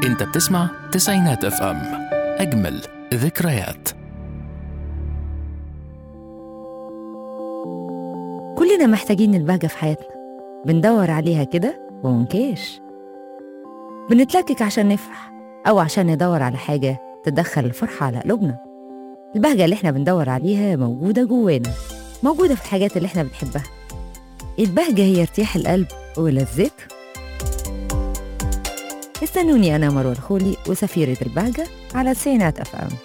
انت بتسمع تسعينات اف ام اجمل ذكريات كلنا محتاجين البهجة في حياتنا بندور عليها كده ومنكاش بنتلكك عشان نفرح أو عشان ندور على حاجة تدخل الفرحة على قلوبنا البهجة اللي احنا بندور عليها موجودة جوانا موجودة في الحاجات اللي احنا بنحبها البهجة هي ارتياح القلب ولذته استنوني أنا مروة الخولي وسفيرة البهجة على تسعينات أف أم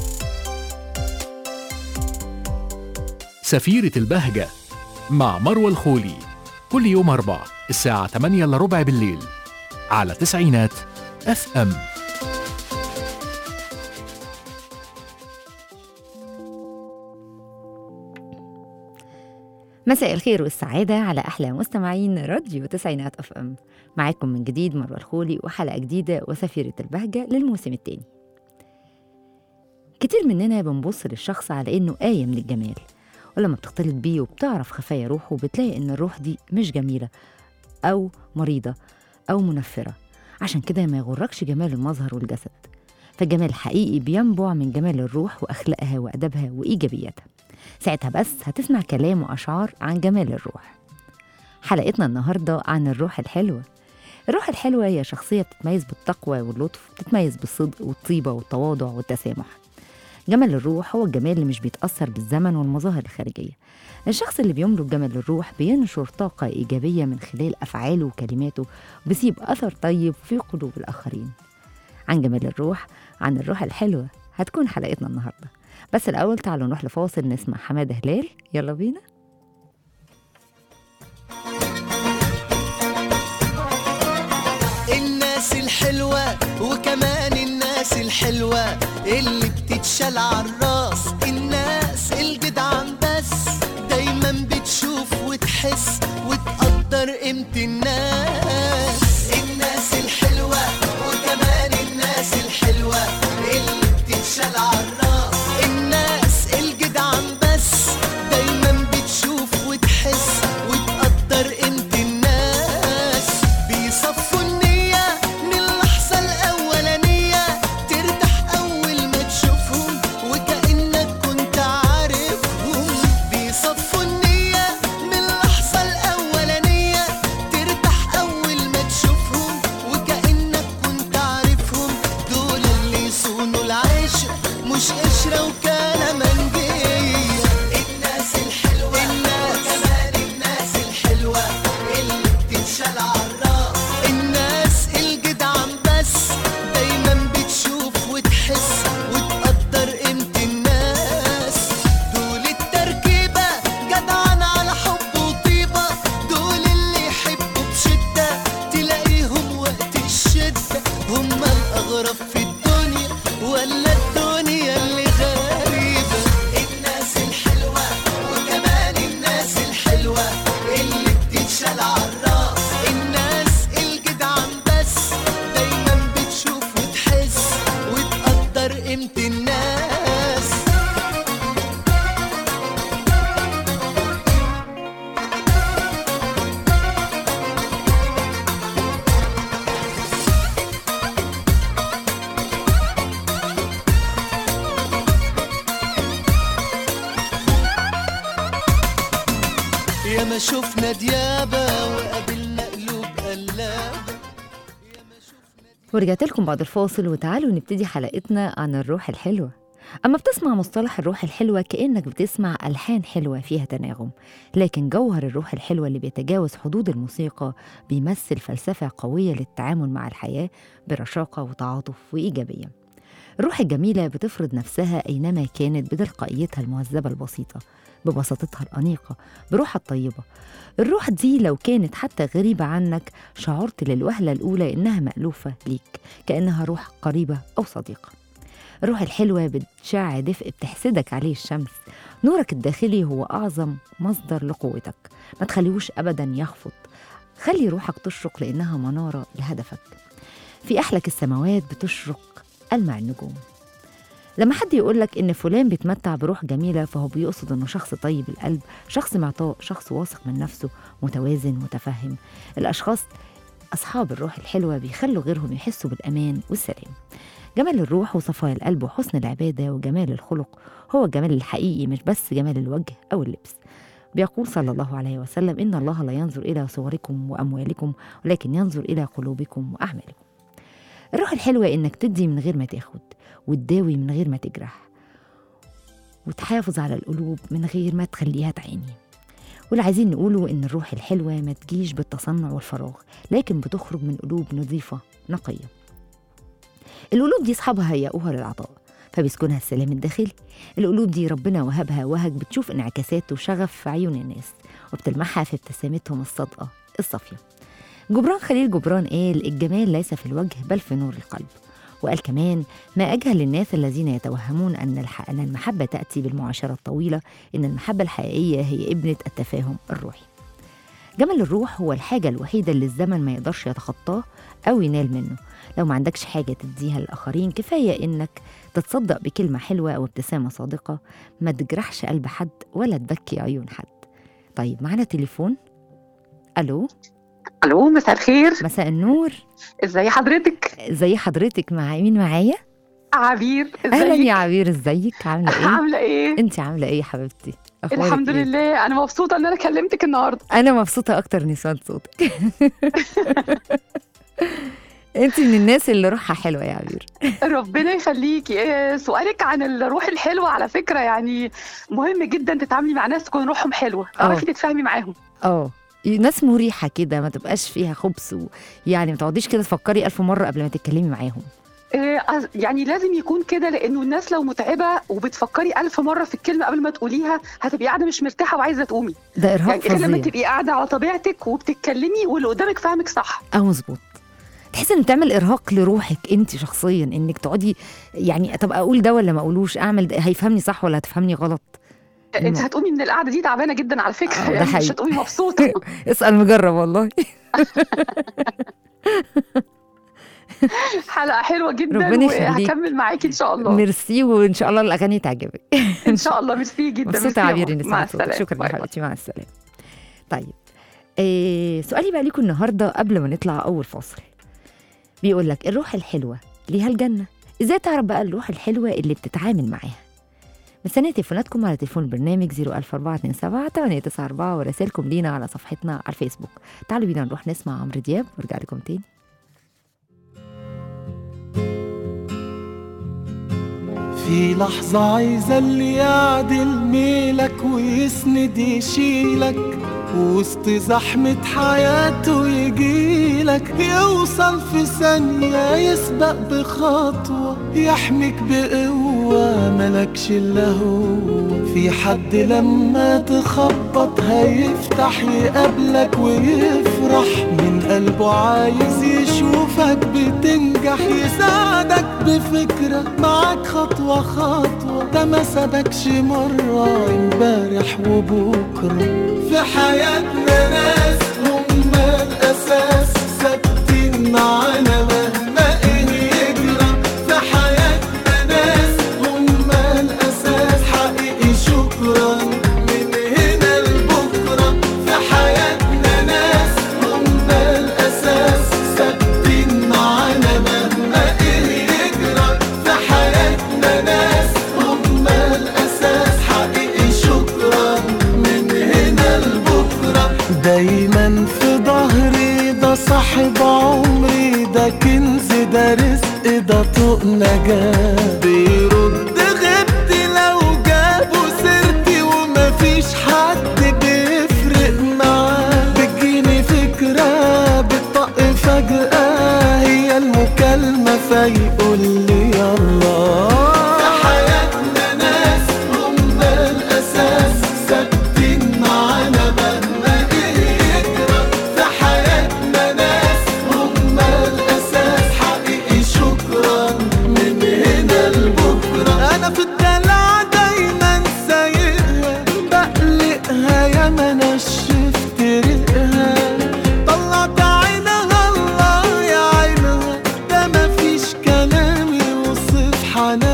سفيرة البهجة مع مروة الخولي كل يوم أربع الساعة 8 إلا ربع بالليل على تسعينات اف ام مساء الخير والسعادة على أحلى مستمعين راديو تسعينات أف أم معاكم من جديد مروة الخولي وحلقة جديدة وسفيرة البهجة للموسم التاني كتير مننا بنبص للشخص على إنه آية من الجمال ولما بتختلط بيه وبتعرف خفايا روحه بتلاقي إن الروح دي مش جميلة أو مريضة أو منفرة عشان كده ما يغركش جمال المظهر والجسد فالجمال الحقيقي بينبع من جمال الروح وأخلاقها وأدبها وإيجابياتها ساعتها بس هتسمع كلام وأشعار عن جمال الروح حلقتنا النهاردة عن الروح الحلوة الروح الحلوة هي شخصية بتتميز بالتقوى واللطف بتتميز بالصدق والطيبة والتواضع والتسامح جمال الروح هو الجمال اللي مش بيتأثر بالزمن والمظاهر الخارجية الشخص اللي بيملك جمال الروح بينشر طاقة إيجابية من خلال أفعاله وكلماته وبيسيب أثر طيب في قلوب الآخرين عن جمال الروح عن الروح الحلوة هتكون حلقتنا النهاردة بس الأول تعالوا نروح لفاصل نسمع حمادة هلال يلا بينا الناس الحلوة وكمان الناس الحلوة اللي بتتشال عالراس الناس الجدعان بس دايما بتشوف وتحس وتقدر قيمة الناس الناس الحلوة وكمان الناس الحلوة اللي بتتشال عالراس الناس الجدعان بس دايما بتشوف وتحس وتقدر قيمة الناس بيصفوا النية من اللحظة الأولانية ترتاح أول ما تشوفهم وكأنك كنت عارفهم بيصفوا النية من اللحظة الأولانية ترتاح أول ما تشوفهم وكأنك كنت عارفهم دول اللي يصونوا العشرة مش قشرة وكلام منجية الناس الحلوة الناس كمان الناس الحلوة اللي بتنشال عالراس الناس الجدعان بس دايما بتشوف وتحس وتقدر قيمة الناس دول التركيبة جدعان على حب وطيبة دول اللي يحبوا بشدة تلاقيهم وقت الشدة هم الأغرب في الدنيا ولا الدنيا اللي غريبة الناس الحلوة وكمان الناس الحلوة اللي بتتشال عالراس الناس الجدعان بس دايما بتشوف وتحس وتقدر قيمة الناس يا ما شفنا ديابة وقابلنا قلوب قلابة ورجعت لكم بعد الفاصل وتعالوا نبتدي حلقتنا عن الروح الحلوة أما بتسمع مصطلح الروح الحلوة كأنك بتسمع ألحان حلوة فيها تناغم لكن جوهر الروح الحلوة اللي بيتجاوز حدود الموسيقى بيمثل فلسفة قوية للتعامل مع الحياة برشاقة وتعاطف وإيجابية الروح الجميلة بتفرض نفسها أينما كانت بتلقائيتها المهذبة البسيطة ببساطتها الأنيقة بروحها الطيبة الروح دي لو كانت حتى غريبة عنك شعرت للوهلة الأولى إنها مألوفة ليك كأنها روح قريبة أو صديقة الروح الحلوة بتشع دفء بتحسدك عليه الشمس نورك الداخلي هو أعظم مصدر لقوتك ما تخليهوش أبدا يخفض خلي روحك تشرق لأنها منارة لهدفك في أحلك السماوات بتشرق ألمع النجوم لما حد يقولك إن فلان بيتمتع بروح جميلة فهو بيقصد إنه شخص طيب القلب شخص معطاء شخص واثق من نفسه متوازن متفهم الأشخاص أصحاب الروح الحلوة بيخلوا غيرهم يحسوا بالأمان والسلام جمال الروح وصفاء القلب وحسن العبادة وجمال الخلق هو الجمال الحقيقي مش بس جمال الوجه أو اللبس بيقول صلى الله عليه وسلم إن الله لا ينظر إلى صوركم وأموالكم ولكن ينظر إلى قلوبكم وأعمالكم الروح الحلوة إنك تدي من غير ما تاخد وتداوي من غير ما تجرح وتحافظ على القلوب من غير ما تخليها تعاني واللي عايزين نقوله إن الروح الحلوة ما تجيش بالتصنع والفراغ لكن بتخرج من قلوب نظيفة نقية القلوب دي أصحابها هيئوها للعطاء فبيسكنها السلام الداخلي القلوب دي ربنا وهبها وهج بتشوف انعكاسات وشغف في عيون الناس وبتلمحها في ابتسامتهم الصادقة الصافية جبران خليل جبران قال الجمال ليس في الوجه بل في نور القلب وقال كمان ما أجهل الناس الذين يتوهمون أن الح- أن المحبة تأتي بالمعاشرة الطويلة إن المحبة الحقيقية هي ابنة التفاهم الروحي جمال الروح هو الحاجة الوحيدة اللي الزمن ما يقدرش يتخطاه أو ينال منه لو ما عندكش حاجة تديها للآخرين كفاية إنك تتصدق بكلمة حلوة أو ابتسامة صادقة ما تجرحش قلب حد ولا تبكي عيون حد طيب معنا تليفون ألو الو مساء الخير مساء النور ازي حضرتك زي حضرتك مع مين معايا عبير اهلا ازيك يا عبير ازيك عامله ايه عامله ايه انت عامله ايه يا حبيبتي أخبارك الحمد إيه؟ لله انا مبسوطه ان انا كلمتك النهارده انا مبسوطه اكتر نسوان صوتك انت من الناس اللي روحها حلوه يا عبير ربنا يخليكي إيه، سؤالك عن الروح الحلوه على فكره يعني مهم جدا تتعاملي مع ناس تكون روحهم حلوه تعرفي تتفاهمي معاهم اه ناس مريحه كده ما تبقاش فيها خبث ويعني ما تقعديش كده تفكري ألف مره قبل ما تتكلمي معاهم إيه، أز- يعني لازم يكون كده لانه الناس لو متعبه وبتفكري ألف مره في الكلمه قبل ما تقوليها هتبقي قاعده مش مرتاحه وعايزه تقومي ده ارهاق يعني غير لما فظيع تبقي قاعده على طبيعتك وبتتكلمي واللي قدامك فاهمك صح اه مظبوط تحس ان بتعمل ارهاق لروحك انت شخصيا انك تقعدي يعني طب اقول ده ولا ما اقولوش اعمل ده هيفهمني صح ولا هتفهمني غلط انت الم- هتقومي من القعده دي تعبانه جدا على فكره آه، ده يعني مش حقيقي. هتقومي مبسوطه اسال مجرب والله حلقه حلوه جدا ربنا يخليك. وهكمل معاكي ان شاء الله ميرسي وان شاء الله الاغاني تعجبك ان شاء الله ميرسي جدا مبسوطه ميرسي يا يا عبير ماما. اني مع سمعت صوتك السلامه شكرا باي يا باي. حبيبتي مع السلامه طيب إيه سؤالي بقى ليكم النهارده قبل ما نطلع اول فاصل بيقول لك الروح الحلوه ليها الجنه ازاي تعرف بقى الروح الحلوه اللي بتتعامل معاها مستنية تليفوناتكم على تليفون البرنامج 01427 894 ورسائلكم لينا على صفحتنا على الفيسبوك تعالوا بينا نروح نسمع عمرو دياب وارجع لكم تاني في لحظة عايزة اللي يعدل ميلك ويسند يشيلك وسط زحمة حياته يجيلك يوصل في ثانية يسبق بخطوة يحميك بقوة ملكش إلا هو في حد لما تخبط هيفتح يقابلك ويفرح من قلبه عايز يشوفك بتنجح يساعدك بفكرة معاك خطوة خطوة ده ما سابكش مرة امبارح وبكرة في حياتنا ناس هم الأساس ثابتين معانا مهما ايه يجرى في حياتنا ناس هم الأساس حقيقي شكرا من هنا لبكرة في حياتنا ناس هم الأساس ثابتين معانا مهما ايه يجرى في حياتنا ناس هم الأساس حقيقي شكرا من هنا لبكرة دايما في ظهري ده صاحب عمري ده كنز ده رزق ده طوق نجاة بيرد غبتي لو جابوا سيرتي ومفيش حد بيفرق معاه بتجيني فكرة بتطق فجأة هي المكالمة فيقول لي يلا في حياتنا ناس هم الأساس ثابتين معانا مهما ايه يجرى في حياتنا ناس هم الأساس حقيقي شكرا من هنا لبكرة أنا في الدلع دايما سايقها بقلقها يا ما نشفت ريقها طلعت عينها الله يا عينها ده مفيش كلام يوصف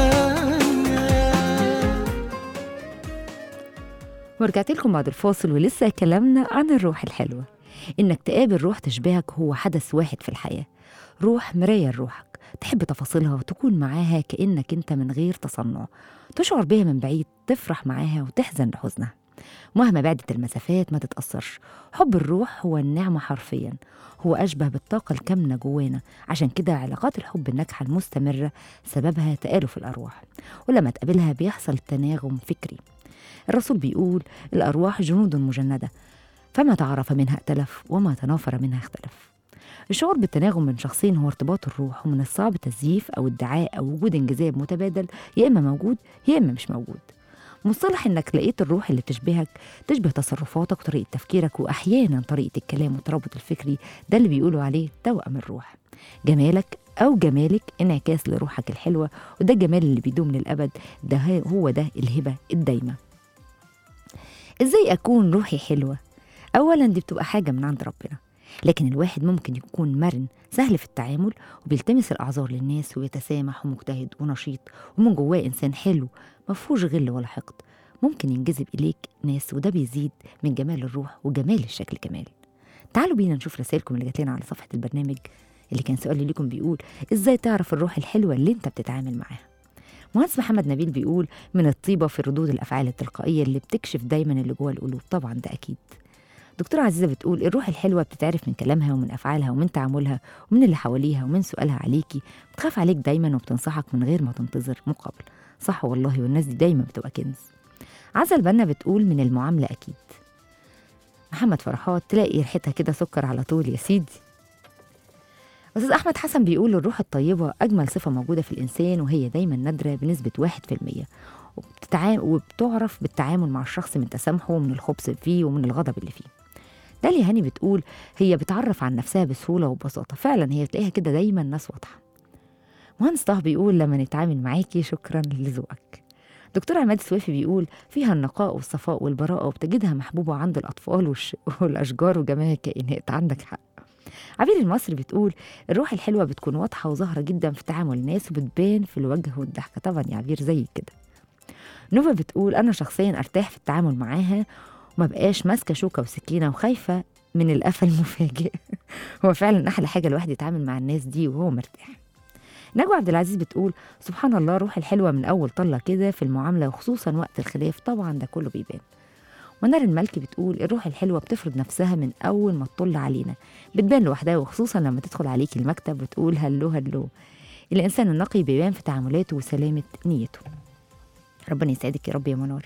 حنانها ورجعت لكم بعد الفاصل ولسه كلامنا عن الروح الحلوة إنك تقابل روح تشبهك هو حدث واحد في الحياة روح مراية لروحك تحب تفاصيلها وتكون معاها كأنك أنت من غير تصنع تشعر بها من بعيد تفرح معاها وتحزن لحزنها مهما بعدت المسافات ما تتأثرش حب الروح هو النعمة حرفيا هو أشبه بالطاقة الكامنة جوانا عشان كده علاقات الحب الناجحة المستمرة سببها تآلف الأرواح ولما تقابلها بيحصل تناغم فكري الرسول بيقول الأرواح جنود مجندة فما تعرف منها ائتلف وما تنافر منها اختلف الشعور بالتناغم من شخصين هو ارتباط الروح ومن الصعب تزييف أو ادعاء أو وجود انجذاب متبادل يا إما موجود يا إما مش موجود مصطلح انك لقيت الروح اللي تشبهك تشبه تصرفاتك وطريقه تفكيرك واحيانا طريقه الكلام والترابط الفكري ده اللي بيقولوا عليه توأم الروح جمالك او جمالك انعكاس لروحك الحلوه وده الجمال اللي بيدوم للابد ده هي- هو ده الهبه الدايمه ازاي اكون روحي حلوه اولا دي بتبقى حاجه من عند ربنا لكن الواحد ممكن يكون مرن سهل في التعامل وبيلتمس الاعذار للناس ويتسامح ومجتهد ونشيط ومن جواه انسان حلو مفهوش غل ولا حقد ممكن ينجذب إليك ناس وده بيزيد من جمال الروح وجمال الشكل كمان تعالوا بينا نشوف رسائلكم اللي جات لنا على صفحة البرنامج اللي كان سؤالي ليكم بيقول إزاي تعرف الروح الحلوة اللي أنت بتتعامل معاها مهندس محمد نبيل بيقول من الطيبة في ردود الأفعال التلقائية اللي بتكشف دايما اللي جوه القلوب طبعا ده أكيد دكتورة عزيزة بتقول الروح الحلوة بتتعرف من كلامها ومن أفعالها ومن تعاملها ومن اللي حواليها ومن سؤالها عليكي بتخاف عليك دايما وبتنصحك من غير ما تنتظر مقابل صح والله والناس دي دايما بتبقى كنز عزة البنا بتقول من المعاملة أكيد محمد فرحات تلاقي ريحتها كده سكر على طول يا سيدي أستاذ أحمد حسن بيقول الروح الطيبة أجمل صفة موجودة في الإنسان وهي دايما نادرة بنسبة واحد في المية وبتتعا... وبتعرف بالتعامل مع الشخص من تسامحه ومن الخبث فيه ومن الغضب اللي فيه داليا هاني بتقول هي بتعرف عن نفسها بسهولة وببساطة فعلا هي بتلاقيها كده دايما ناس واضحة مهندس طه بيقول لما نتعامل معاكي شكرا لذوقك دكتور عماد السويفي بيقول فيها النقاء والصفاء والبراءة وبتجدها محبوبة عند الأطفال والش... والأشجار وجميع الكائنات عندك حق عبير المصري بتقول الروح الحلوة بتكون واضحة وظاهرة جدا في تعامل الناس وبتبان في الوجه والضحكة طبعا يا عبير زي كده نوفا بتقول أنا شخصيا أرتاح في التعامل معاها وما بقاش ماسكة شوكة وسكينة وخايفة من القفا المفاجئ هو فعلا أحلى حاجة الواحد يتعامل مع الناس دي وهو مرتاح نجوى عبد العزيز بتقول سبحان الله روح الحلوة من أول طلة كده في المعاملة وخصوصا وقت الخلاف طبعا ده كله بيبان منار الملكي بتقول الروح الحلوة بتفرض نفسها من أول ما تطل علينا بتبان لوحدها وخصوصا لما تدخل عليكي المكتب وتقول هلو هلو الإنسان النقي بيبان في تعاملاته وسلامة نيته ربنا يسعدك يا رب يا منار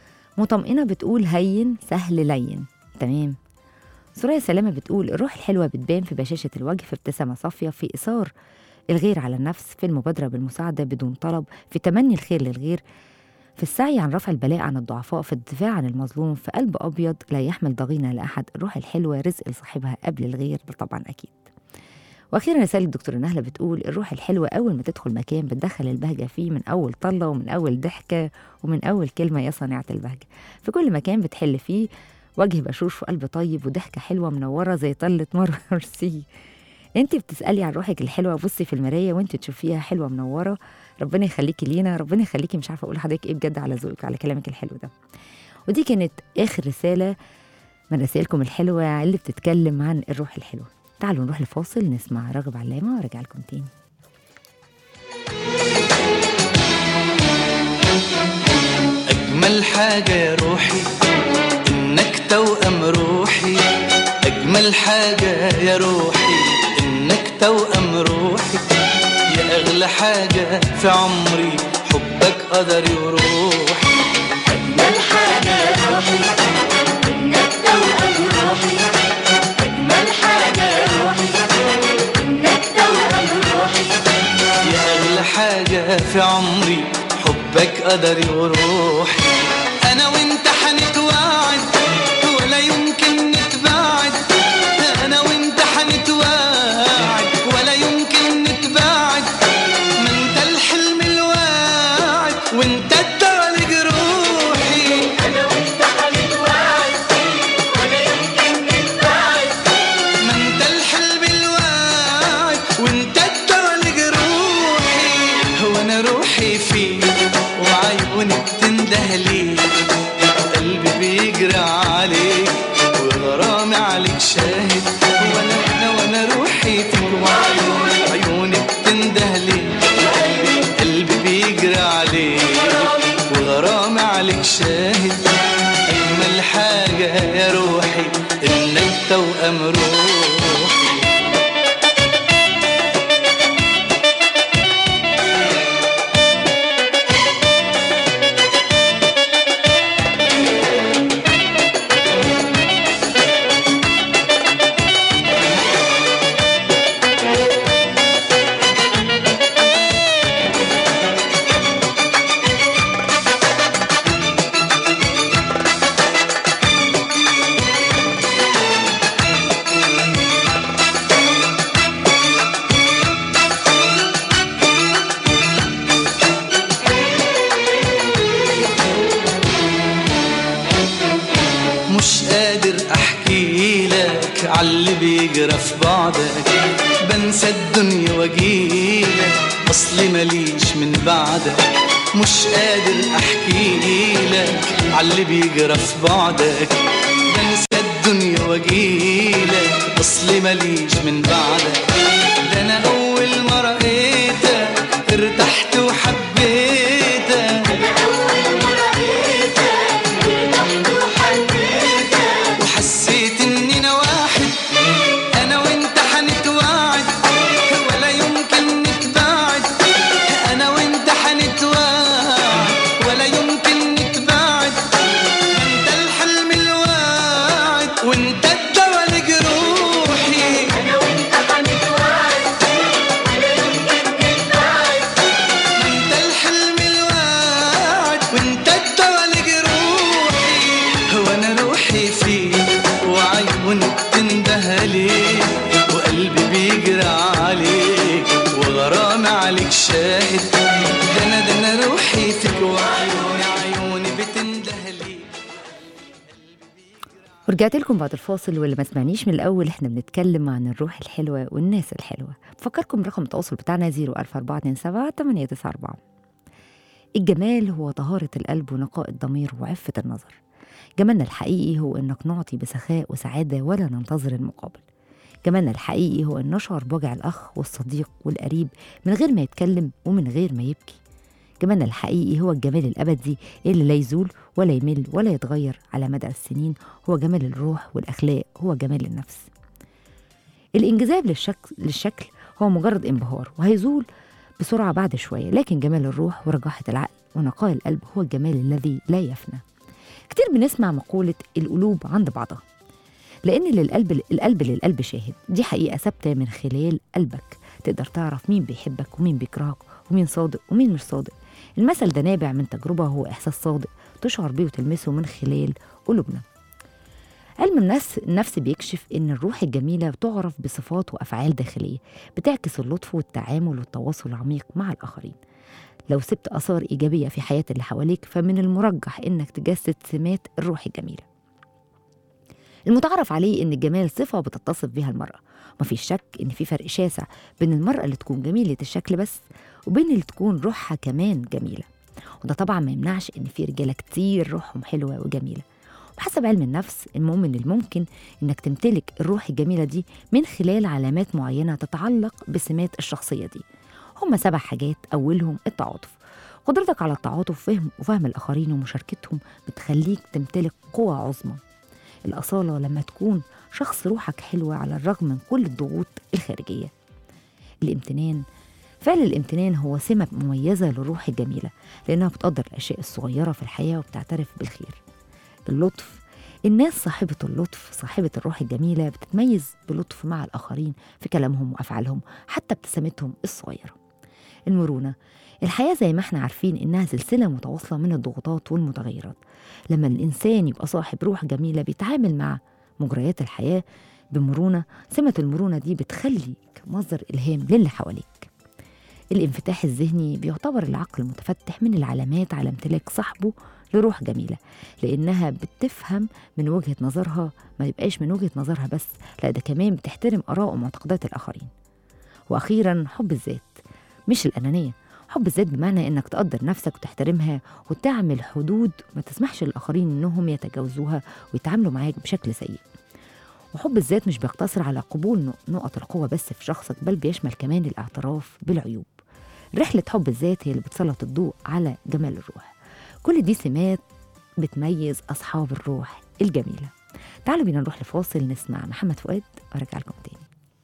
مطمئنة بتقول هين سهل لين تمام سوريا سلامة بتقول الروح الحلوة بتبان في بشاشة الوجه في ابتسامة صافية في إثار الغير على النفس في المبادرة بالمساعدة بدون طلب في تمني الخير للغير في السعي عن رفع البلاء عن الضعفاء في الدفاع عن المظلوم في قلب أبيض لا يحمل ضغينة لأحد الروح الحلوة رزق لصاحبها قبل الغير ده طبعا أكيد واخيرا رساله الدكتوره نهله بتقول الروح الحلوه اول ما تدخل مكان بتدخل البهجه فيه من اول طله ومن اول ضحكه ومن اول كلمه يا صانعه البهجه في كل مكان بتحل فيه وجه بشوش وقلب طيب وضحكه حلوه منوره زي طله مرسي انت بتسالي عن روحك الحلوه بصي في المرايه وانت تشوفيها حلوه منوره ربنا يخليكي لينا ربنا يخليكي مش عارفه اقول لحضرتك ايه بجد على ذوقك على كلامك الحلو ده ودي كانت اخر رساله من رسائلكم الحلوه اللي بتتكلم عن الروح الحلوه تعالوا نروح لفاصل نسمع راغب علامه وارجع لكم تاني أجمل حاجة يا روحي إنك توأم روحي أجمل حاجة يا روحي إنك توأم روحي يا أغلى حاجة في عمري حبك قدري وروحي أجمل حاجة يا روحي إنك توأم روحي أجمل حاجة يا روحي إنك توأم روحي يا أغلى حاجة في عمري حبك قدري وروحي أنا وأنت حنتواعد ولا يمكن نتباعد أنا وأنت حنتواعد ولا يمكن نتباعد ما أنت الحلم الواعد وأنت الدار جروحي أنا وأنت هنتوعد ولا يمكن نتباعد ما انت الحلم الواعد وانت الدار جروحي وانا روحي فيك وعيونك شاهد وانا وانا وانا روحي فيك وعيوني عيونك تنده لي وقلبي قلبي بيجري عليك وغرامي عليك شاهد اجمل حاجه يا روحي انك توأم روحي مش قادر احكي لك عاللي بيجرى في بعدك بنسى الدنيا واجيلك اصلي ماليش من بعدك مش قادر احكي لك عاللي بيجرى في بعدك بنسى الدنيا واجيلك اصلي ماليش من بعدك ده انا اول ما رأيتك ارتحت وحبيتك وحسيت اننا واحد انا وانت حنتواعد ولا يمكن نتباعد انا وانت حنتواعد ولا يمكن نتباعد انت الحلم الواعد وانت الدواء لجروحي انت الحلم الواعد وانت الدواء لجروحي وانا روحي فيك وعيونك تنده ليك وقلبي بيجري عليك وغرامي عليك شاهد ده انا ده انا روحي فيك وعيوني عيوني بتنده ليك ورجعت لكم بعد الفاصل واللي ما سمعنيش من الأول احنا بنتكلم عن الروح الحلوة والناس الحلوة بفكركم برقم التواصل بتاعنا 01427 894 الجمال هو طهارة القلب ونقاء الضمير وعفة النظر جمالنا الحقيقي هو إنك نعطي بسخاء وسعادة ولا ننتظر المقابل جمالنا الحقيقي هو أن نشعر بوجع الأخ والصديق والقريب من غير ما يتكلم ومن غير ما يبكي جمالنا الحقيقي هو الجمال الأبدي اللي لا يزول ولا يمل ولا يتغير على مدى السنين هو جمال الروح والأخلاق هو جمال النفس الانجذاب للشكل, للشكل هو مجرد انبهار وهيزول بسرعة بعد شوية لكن جمال الروح ورجاحة العقل ونقاء القلب هو الجمال الذي لا يفنى كتير بنسمع مقولة القلوب عند بعضها لأن للقلب القلب للقلب شاهد دي حقيقة ثابتة من خلال قلبك تقدر تعرف مين بيحبك ومين بيكرهك ومين صادق ومين مش صادق المثل ده نابع من تجربة هو إحساس صادق تشعر بيه وتلمسه من خلال قلوبنا علم النفس النفس بيكشف إن الروح الجميلة بتعرف بصفات وأفعال داخلية بتعكس اللطف والتعامل والتواصل العميق مع الآخرين لو سبت آثار إيجابية في حياة اللي حواليك فمن المرجح إنك تجسد سمات الروح الجميلة المتعارف عليه إن الجمال صفة بتتصف بها المرأة مفيش شك إن في فرق شاسع بين المرأة اللي تكون جميلة الشكل بس وبين اللي تكون روحها كمان جميلة وده طبعا ما يمنعش إن في رجالة كتير روحهم حلوة وجميلة بحسب علم النفس المهم من الممكن إنك تمتلك الروح الجميلة دي من خلال علامات معينة تتعلق بسمات الشخصية دي هما سبع حاجات أولهم التعاطف قدرتك على التعاطف فهم وفهم الآخرين ومشاركتهم بتخليك تمتلك قوة عظمى الأصالة لما تكون شخص روحك حلوة على الرغم من كل الضغوط الخارجية الامتنان فعل الامتنان هو سمة مميزة للروح الجميلة لأنها بتقدر الأشياء الصغيرة في الحياة وبتعترف بالخير اللطف الناس صاحبة اللطف صاحبة الروح الجميلة بتتميز بلطف مع الآخرين في كلامهم وأفعالهم حتى ابتسامتهم الصغيرة المرونة الحياة زي ما احنا عارفين إنها سلسلة متواصلة من الضغوطات والمتغيرات لما الإنسان يبقى صاحب روح جميلة بيتعامل مع مجريات الحياة بمرونة سمة المرونة دي بتخليك مصدر إلهام للي حواليك الانفتاح الذهني بيعتبر العقل المتفتح من العلامات على امتلاك صاحبه لروح جميلة لأنها بتفهم من وجهة نظرها ما يبقاش من وجهة نظرها بس لا ده كمان بتحترم آراء ومعتقدات الآخرين وأخيرا حب الذات مش الأنانية حب الذات بمعنى إنك تقدر نفسك وتحترمها وتعمل حدود ما تسمحش للآخرين إنهم يتجاوزوها ويتعاملوا معاك بشكل سيء وحب الذات مش بيقتصر على قبول نق- نقط القوة بس في شخصك بل بيشمل كمان الاعتراف بالعيوب رحلة حب الذات هي اللي بتسلط الضوء على جمال الروح كل دي سمات بتميز أصحاب الروح الجميلة تعالوا بينا نروح لفاصل نسمع محمد فؤاد وارجع لكم تاني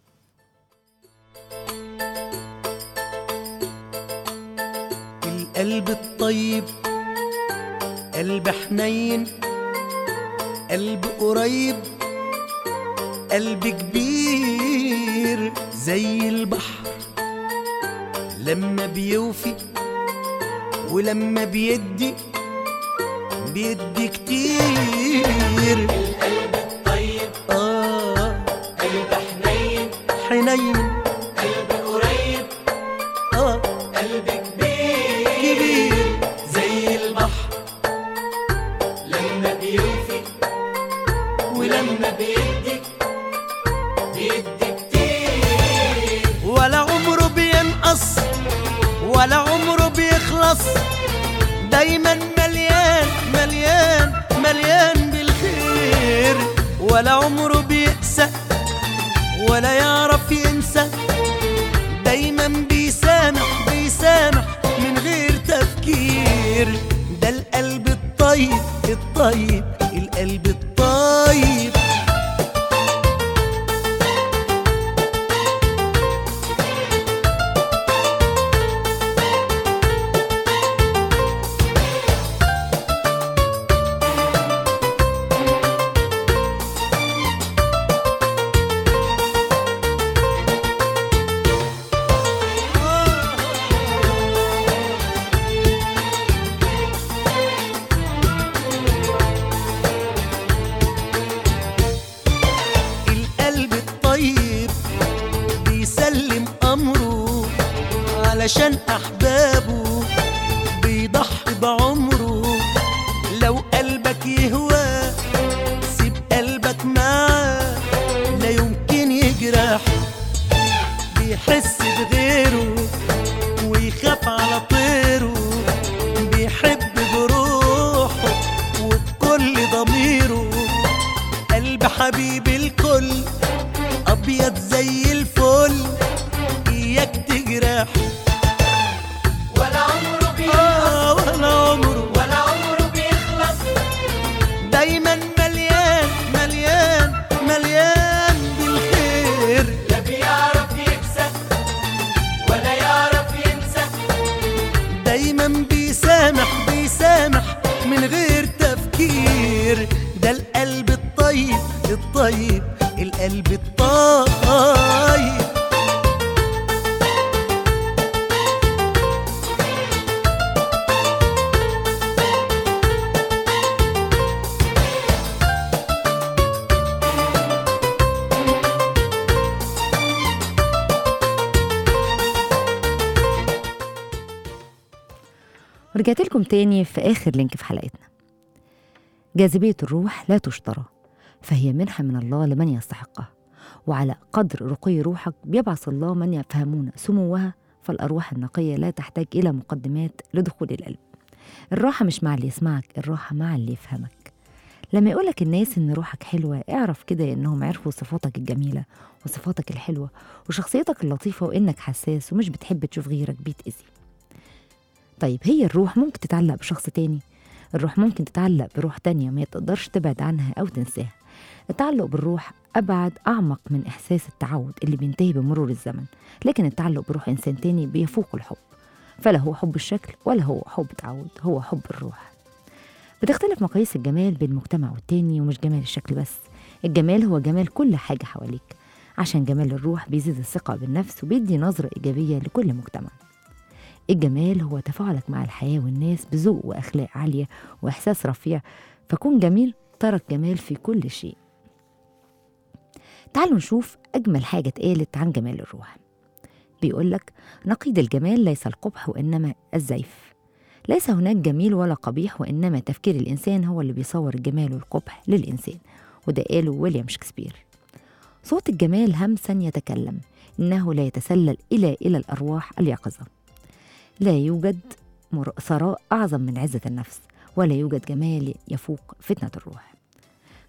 القلب الطيب قلب حنين قلب قريب قلب كبير زي البحر لما بيوفي ولما بيدي بيدي كتير القلب الطيب آه قلب حنين حنين قلب قريب آه قلب كبير كبير زي البحر لما بيوفي ولما بيدي بيدي كتير ولا عمره بينقص ولا عمره بيخلص دايما مليان مليان مليان بالخير ولا عمره بيقسى ولا يعرف ينسى دايما بيسامح بيسامح من غير تفكير ده القلب الطيب الطيب القلب الطيب القلب الطيب بيسلم أمره علشان أحبابه بيضحي بعمره لو قلبك يهوى سيب قلبك معاه لا يمكن يجرح بيحس بغيره ويخاف على طيره بيحب بروحه وبكل ضميره قلب حبيب الكل ابيض زي الفل اياك تجرح ولا عمره بيخلص آه ولا عمره ولا عمره بيخلص دايما مليان مليان مليان بالخير لا بيعرف يكسب ولا يعرف ينسى دايما بيسامح بيسامح من غير تفكير ده القلب الطيب الطيب القلب الطيب ورجعت لكم تاني في آخر لينك في حلقتنا جاذبية الروح لا تشترى فهي منحة من الله لمن يستحقها وعلى قدر رقي روحك بيبعث الله من يفهمون سموها فالأرواح النقية لا تحتاج إلى مقدمات لدخول القلب الراحة مش مع اللي يسمعك الراحة مع اللي يفهمك لما يقولك الناس إن روحك حلوة اعرف كده إنهم عرفوا صفاتك الجميلة وصفاتك الحلوة وشخصيتك اللطيفة وإنك حساس ومش بتحب تشوف غيرك بيتأذي طيب هي الروح ممكن تتعلق بشخص تاني الروح ممكن تتعلق بروح تانية ما تقدرش تبعد عنها أو تنساها التعلق بالروح أبعد أعمق من إحساس التعود اللي بينتهي بمرور الزمن لكن التعلق بروح إنسان تاني بيفوق الحب فلا هو حب الشكل ولا هو حب تعود هو حب الروح بتختلف مقاييس الجمال بين مجتمع والتاني ومش جمال الشكل بس الجمال هو جمال كل حاجة حواليك عشان جمال الروح بيزيد الثقة بالنفس وبيدي نظرة إيجابية لكل مجتمع الجمال هو تفاعلك مع الحياة والناس بذوق وأخلاق عالية وإحساس رفيع فكون جميل ترك جمال في كل شيء تعالوا نشوف أجمل حاجة اتقالت عن جمال الروح بيقولك نقيض الجمال ليس القبح وإنما الزيف ليس هناك جميل ولا قبيح وإنما تفكير الإنسان هو اللي بيصور الجمال والقبح للإنسان وده قاله ويليام شكسبير صوت الجمال همسا يتكلم إنه لا يتسلل إلى إلى الأرواح اليقظة لا يوجد مر- ثراء أعظم من عزة النفس ولا يوجد جمال يفوق فتنة الروح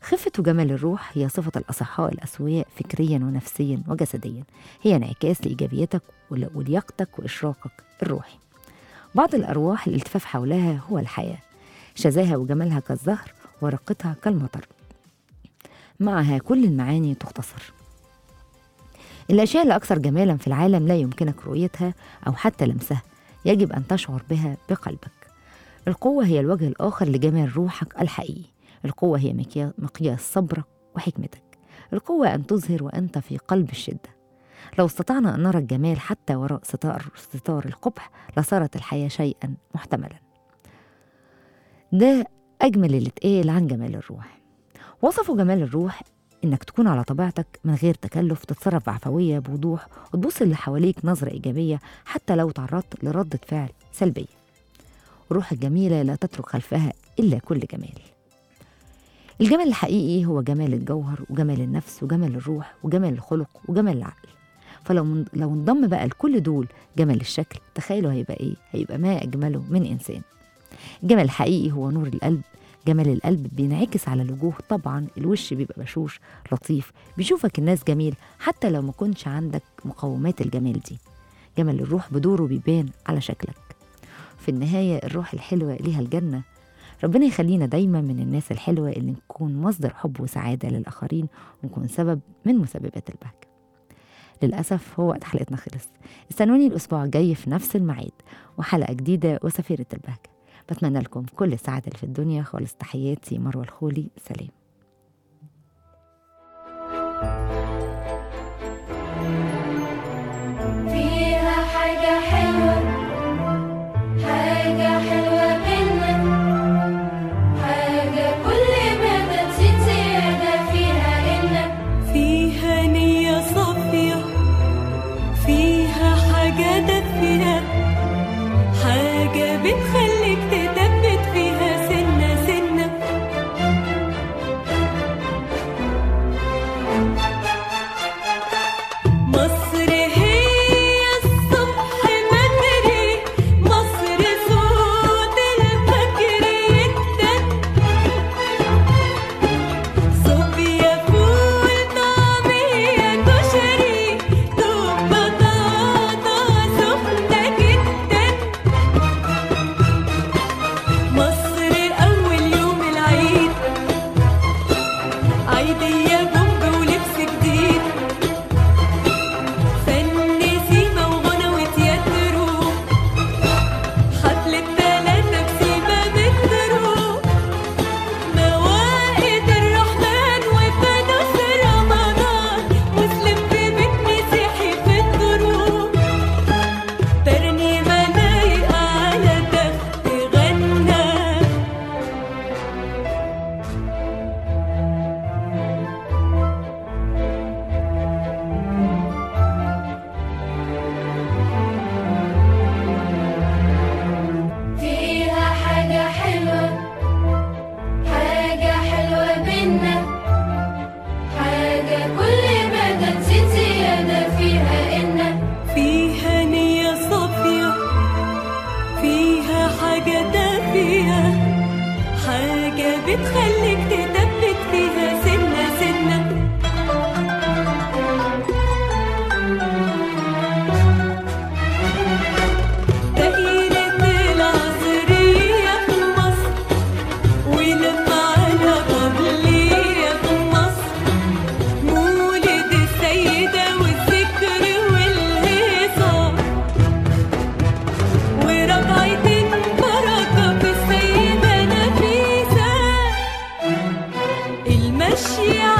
خفة وجمال الروح هي صفة الأصحاء الأسوياء فكريا ونفسيا وجسديا هي انعكاس لإيجابيتك ول- ولياقتك وإشراقك الروحي بعض الأرواح الالتفاف حولها هو الحياة شذاها وجمالها كالزهر ورقتها كالمطر معها كل المعاني تختصر الأشياء الأكثر جمالا في العالم لا يمكنك رؤيتها أو حتى لمسها يجب أن تشعر بها بقلبك القوة هي الوجه الآخر لجمال روحك الحقيقي القوة هي مكيا- مقياس صبرك وحكمتك القوة أن تظهر وأنت في قلب الشدة لو استطعنا أن نرى الجمال حتى وراء ستار, ستار القبح لصارت الحياة شيئا محتملا ده أجمل اللي اتقال عن جمال الروح وصفوا جمال الروح إنك تكون على طبيعتك من غير تكلف تتصرف بعفوية بوضوح وتبص اللي حواليك نظرة إيجابية حتى لو تعرضت لردة فعل سلبية الروح الجميلة لا تترك خلفها إلا كل جمال الجمال الحقيقي هو جمال الجوهر وجمال النفس وجمال الروح وجمال الخلق وجمال العقل فلو من لو انضم بقى لكل دول جمال الشكل تخيلوا هيبقى ايه هيبقى ما اجمله من انسان الجمال الحقيقي هو نور القلب جمال القلب بينعكس على الوجوه طبعا الوش بيبقى بشوش لطيف بيشوفك الناس جميل حتى لو ما كنش عندك مقومات الجمال دي جمال الروح بدوره بيبان على شكلك في النهاية الروح الحلوة ليها الجنة ربنا يخلينا دايما من الناس الحلوة اللي نكون مصدر حب وسعادة للآخرين ونكون سبب من مسببات البهجة للأسف هو وقت حلقتنا خلص استنوني الأسبوع الجاي في نفس الميعاد وحلقة جديدة وسفيرة البهجة بتمنى لكم كل السعادة اللي في الدنيا خالص تحياتي مروة الخولي سلام فيها حاجة حلوة حاجة حلوة بينا حاجة كل ما تزيد زيادة فيها إنك فيها نية صافية فيها حاجة دافية حاجة بتخليك تثبت فيها سنة سنة مصر هي الصبح بدري مصر صوت الفجر يدن صوبيا فول طعمية كشري دوب بطاطا سخنة جدا مصر أول يوم العيد عيدية بومب ولبس جديد فن سيما وغنى وتياترو حفلة تلاتة بسيما مترو مواقيت الرحمن وفانوس رمضان مسلم في بيت مسيحي في الدروب ترنيمة لايقة على ده تغنى فيها حاجة حلوة حاجة حلوة بينا حاجة كل ما تزيد زيادة فيها إنك فيها نية صافية فيها حاجة دافية حاجة بتخليك تثبت فيها سنة سنة دائرة العصرية في مصر ولمعنا قبلية في مصر مولد السيدة والذكر والهيصة ورجعت بركة في السيدة نفيسة المشي